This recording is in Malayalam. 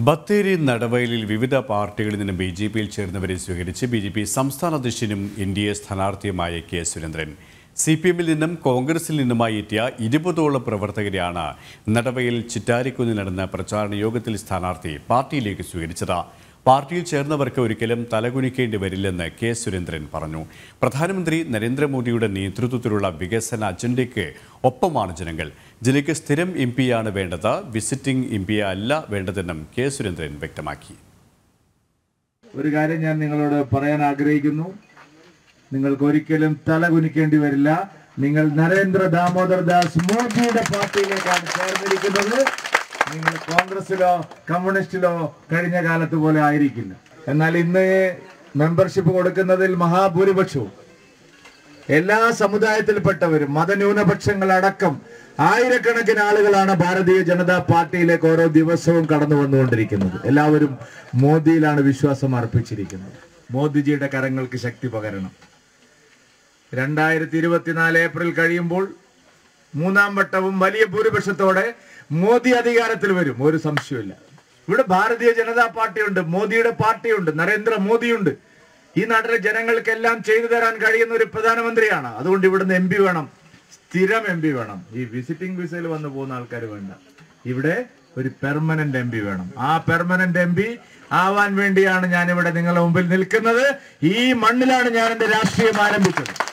ബത്തേരി നടവയലിൽ വിവിധ പാർട്ടികളിൽ നിന്ന് ബി ജെ പിയിൽ ചേർന്നവരെ സ്വീകരിച്ച് ബി ജെ പി സംസ്ഥാന അധ്യക്ഷനും എൻ ഡി എ സ്ഥാനാർത്ഥിയുമായ കെ സുരേന്ദ്രൻ സി പി എമ്മിൽ നിന്നും കോൺഗ്രസിൽ നിന്നുമായി എത്തിയ ഇരുപതോളം പ്രവർത്തകരെയാണ് നടവയൽ ചിറ്റാരിക്കുന്നിൽ നടന്ന പ്രചാരണ യോഗത്തിൽ സ്ഥാനാർത്ഥി പാർട്ടിയിലേക്ക് സ്വീകരിച്ചത് പാർട്ടിയിൽ ചേർന്നവർക്ക് ഒരിക്കലും തലകുനിക്കേണ്ടി വരില്ലെന്ന് കെ സുരേന്ദ്രൻ പറഞ്ഞു പ്രധാനമന്ത്രി നരേന്ദ്രമോദിയുടെ നേതൃത്വത്തിലുള്ള വികസന അജണ്ടയ്ക്ക് ഒപ്പമാണ് ജനങ്ങൾ ജില്ലയ്ക്ക് സ്ഥിരം എം പിയാണ് വേണ്ടത് വിസിറ്റിംഗ് എം പി അല്ല വേണ്ടതെന്നും കെ സുരേന്ദ്രൻ വ്യക്തമാക്കി ഒരു കാര്യം ഞാൻ നിങ്ങളോട് പറയാൻ ആഗ്രഹിക്കുന്നു നിങ്ങൾക്ക് ഒരിക്കലും തല കുനിക്കേണ്ടി വരില്ല നിങ്ങൾ നരേന്ദ്ര ദാമോദർ ദാസ് മോദിയുടെ പാർട്ടിയിലേക്കാണ് ചേർന്നിരിക്കുന്നത് നിങ്ങൾ കോൺഗ്രസിലോ കമ്മ്യൂണിസ്റ്റിലോ കഴിഞ്ഞ കാലത്ത് പോലെ ആയിരിക്കില്ല എന്നാൽ ഇന്ന് മെമ്പർഷിപ്പ് കൊടുക്കുന്നതിൽ മഹാഭൂരിപക്ഷവും എല്ലാ സമുദായത്തിൽപ്പെട്ടവരും മതന്യൂനപക്ഷങ്ങളടക്കം ആയിരക്കണക്കിന് ആളുകളാണ് ഭാരതീയ ജനതാ പാർട്ടിയിലേക്ക് ഓരോ ദിവസവും കടന്നു വന്നുകൊണ്ടിരിക്കുന്നത് എല്ലാവരും മോദിയിലാണ് വിശ്വാസം അർപ്പിച്ചിരിക്കുന്നത് മോദിജിയുടെ കരങ്ങൾക്ക് ശക്തി പകരണം രണ്ടായിരത്തി ഇരുപത്തിനാല് ഏപ്രിൽ കഴിയുമ്പോൾ മൂന്നാം വട്ടവും വലിയ ഭൂരിപക്ഷത്തോടെ മോദി അധികാരത്തിൽ വരും ഒരു സംശയമില്ല ഇവിടെ ഭാരതീയ ജനതാ പാർട്ടിയുണ്ട് മോദിയുടെ പാർട്ടിയുണ്ട് നരേന്ദ്ര മോദിയുണ്ട് ഈ നാട്ടിലെ ജനങ്ങൾക്കെല്ലാം ചെയ്തു തരാൻ കഴിയുന്ന ഒരു പ്രധാനമന്ത്രിയാണ് അതുകൊണ്ട് ഇവിടുന്ന് എം പി വേണം സ്ഥിരം എം പി വേണം ഈ വിസിറ്റിംഗ് വിസയിൽ വന്നു പോകുന്ന ആൾക്കാർ വേണ്ട ഇവിടെ ഒരു പെർമനന്റ് എം പി വേണം ആ പെർമനന്റ് എം പി ആവാൻ വേണ്ടിയാണ് ഞാൻ ഇവിടെ നിങ്ങളുടെ മുമ്പിൽ നിൽക്കുന്നത് ഈ മണ്ണിലാണ് ഞാൻ എന്റെ രാഷ്ട്രീയം ആരംഭിച്ചത്